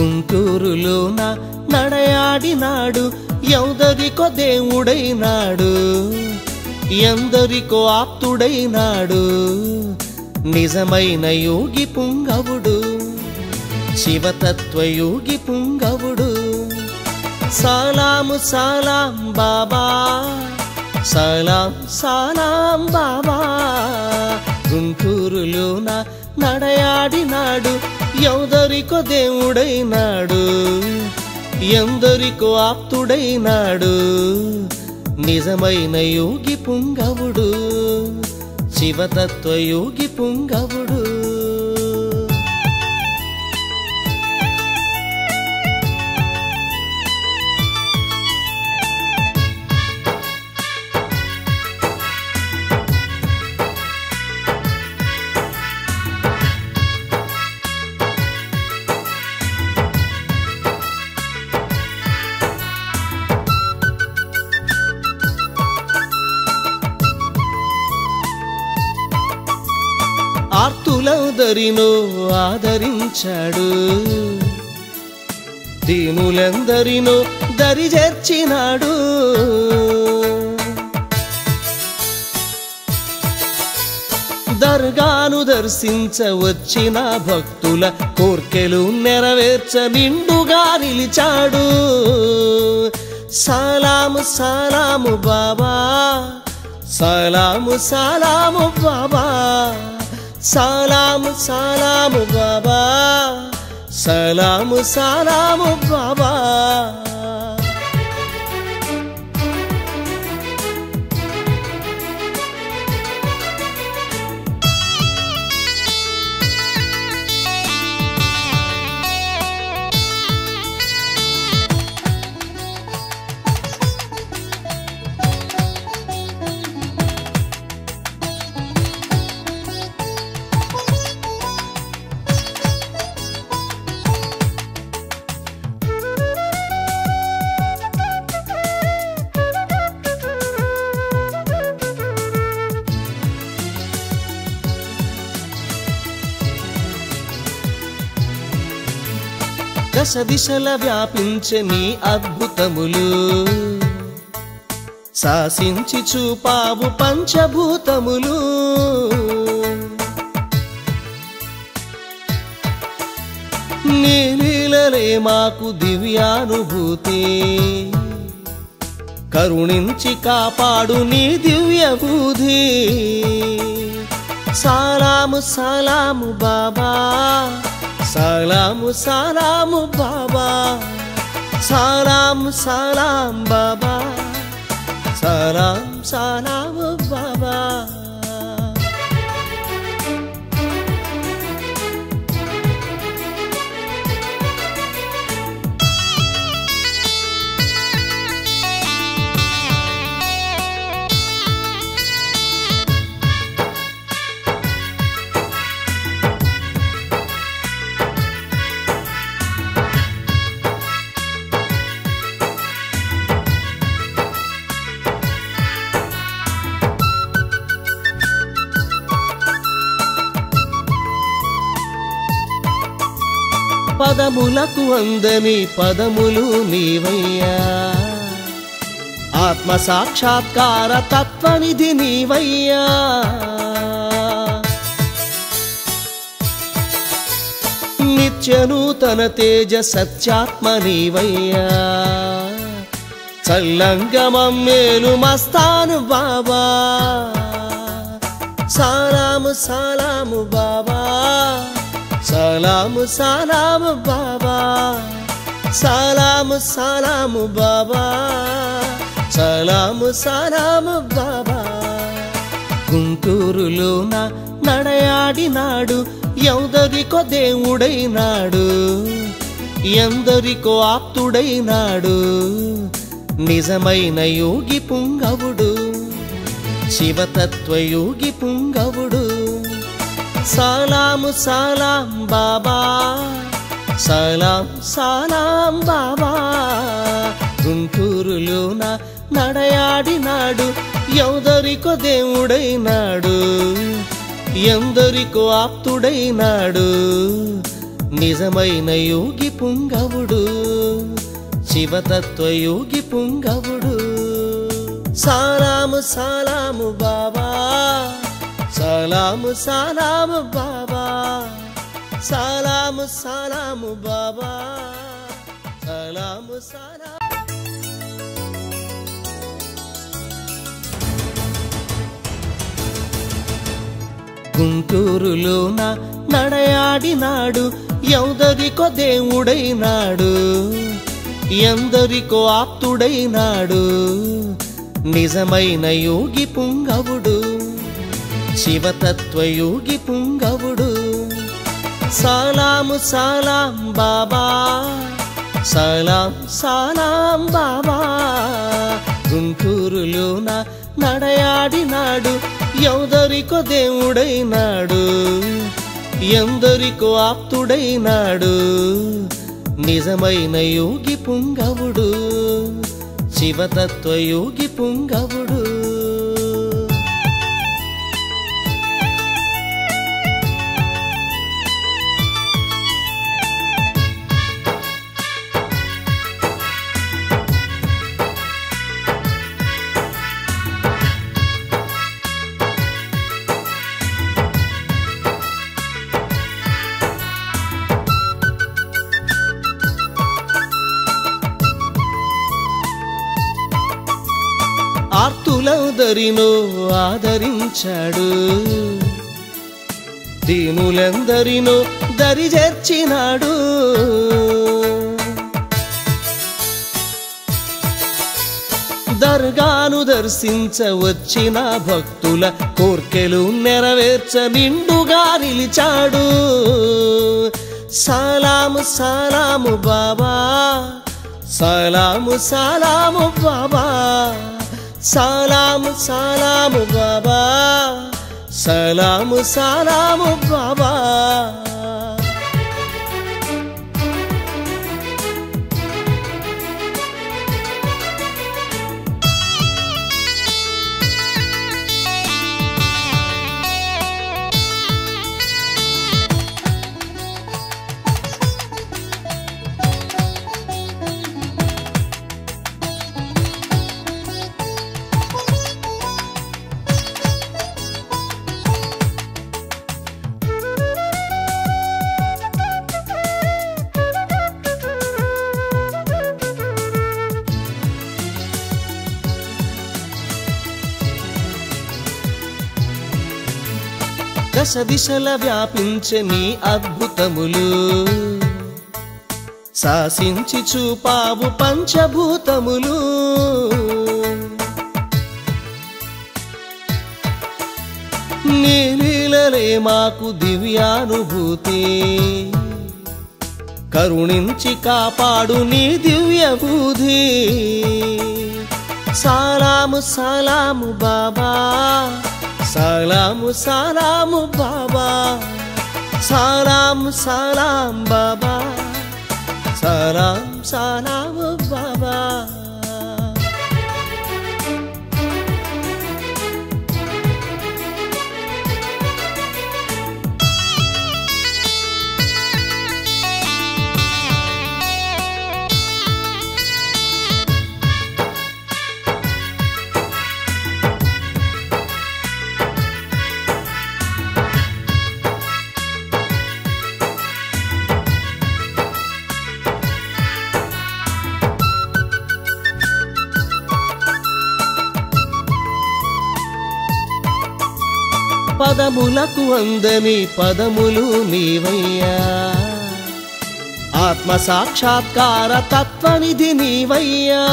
గుంటూరులోన నడయాడినాడు ఎందరికో దేవుడైనాడు ఎందరికో ఆప్తుడైనాడు నిజమైన యోగి పుంగవుడు శివతత్వయోగి పుంగవుడు సలాము సలాం బాబా సలాం సలాం బాబా గుంటూరులోన నడయాడినాడు ఎందరికో దేవుడైనాడు ఎందరికో ఆప్తుడైనాడు నిజమైన యోగి పుంగవుడు శివతత్వ యోగి పుంగవుడు ఆర్తులందరినో ఆదరించాడు దీనులందరినో దరి చేర్చినాడు దర్గాను దర్శించ వచ్చిన భక్తుల కోర్కెలు నెరవేర్చ నిండుగా నిలిచాడు సలాము సలాము బాబా సలాము సలాము బాబా సలాము సలాము బాబా సలాము సలాము బాబా దశ దిశల వ్యాపించే నీ అద్భుతములు శాసించి చూపావు పంచభూతములు నీ లీలలే మాకు దివ్యానుభూతి కరుణించి కాపాడు నీ దివ్య బుధి సలాము సలాము బాబా సలాము సలాము బాబా సలాము సలాం బాబా సలాం సలాము బాబా పదములకు అందని పదములు నీవయ్యా ఆత్మ సాక్షాత్కార తత్వనిధి నీవయ్యా నిత్య నూతన తేజ సత్యాత్మ నీవయ్యా చల్లంగమం మేలు మస్తాను బాబా సలాము సలాము బాబా సలాము సలాము బాబా సలాము సలాము బాబా సలాము సలాము బాబా గుంటూరులోన నడయాడినాడు ఎందరికో దేవుడైనాడు ఎందరికో ఆప్తుడైనాడు నిజమైన యోగి పుంగవుడు శివతత్వయోగి పుంగవుడు సలాము సలాం బాబా సలాం సలాం బాబా గుంటూరులోన నడయాడినాడు ఎందరికో దేవుడైనాడు ఎందరికో ఆప్తుడైనాడు నిజమైన యోగి పుంగవుడు శివతత్వ యోగి పుంగవుడు సాలాము సాలాము బాబా సలాము సలాము బాబా సలాము సలాము బాబా సలాము సలాము గుంటూరులోన నడయాడినాడు ఎందరికో దేవుడైనాడు ఎందరికో ఆప్తుడైనాడు నిజమైన యోగి పుంగవుడు శివతత్వ యోగి పుంగవుడు సలాము సలాం బాబా సలాం సలాం బాబా గుంటూరులోన నడయాడినాడు ఎందరికో దేవుడైనాడు ఎందరికో ఆప్తుడైనాడు నిజమైన యోగి పుంగవుడు శివతత్వ యోగి పుంగవుడు ఆర్తులందరినో ఆదరించాడు దీనులందరినో దరి చేర్చినాడు దర్గాను దర్శించ వచ్చిన భక్తుల కోర్కెలు నెరవేర్చ నిండుగా నిలిచాడు సలాము సలాము బాబా సలాము సలాము బాబా సలాము సలాము బాబా సలాము సలాము బాబా దశ దిశల వ్యాపించే నీ అద్భుతములు శాసించి చూపావు పంచభూతములు నీ లీలలే మాకు దివ్యానుభూతి కరుణించి కాపాడు నీ దివ్య బుధి సలాము సలాము బాబా సలాము సలాము బాబా సలాము సలాం బాబా సలాం సలాము బాబా పదములకు అందని పదములు నీవయ్యా ఆత్మ సాక్షాత్కార తత్వనిధి నీవయ్యా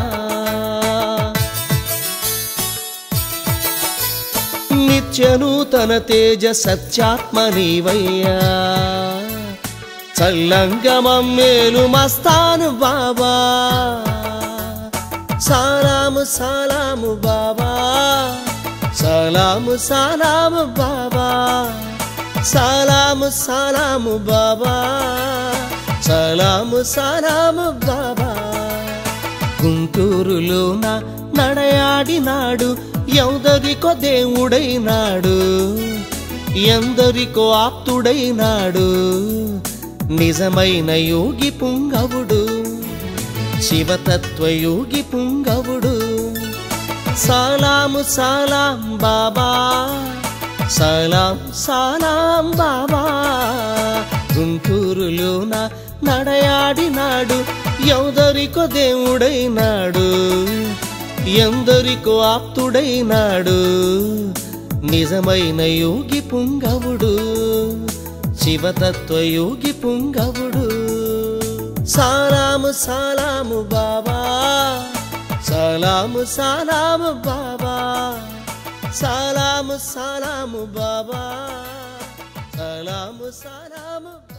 నిత్య నూతన తేజ సత్యాత్మ నీవయ్యా చల్లంగమం మేలు మస్తాను బాబా సలాము సలాము బాబా సలాము సలాము బాబా సలాము సలాము బాబా సలాము సలాము బాబా గుంటూరులోన నడయాడినాడు ఎందరికో దేవుడైనాడు ఎందరికో ఆప్తుడైనాడు నిజమైన యోగి పుంగవుడు శివతత్వ యోగి పుంగవుడు సలాము సలాం బాబా సలాం సలాం బాబా గుంటూరులోన నడయాడినాడు ఎవదరికో దేవుడైనాడు ఎందరికో ఆప్తుడైనాడు నిజమైన యోగి పుంగవుడు శివతత్వ యోగి పుంగవుడు సలాము సలాము బాబా సలాము సలాము బాబా సలాము సలాము బాబా సలాము సలాము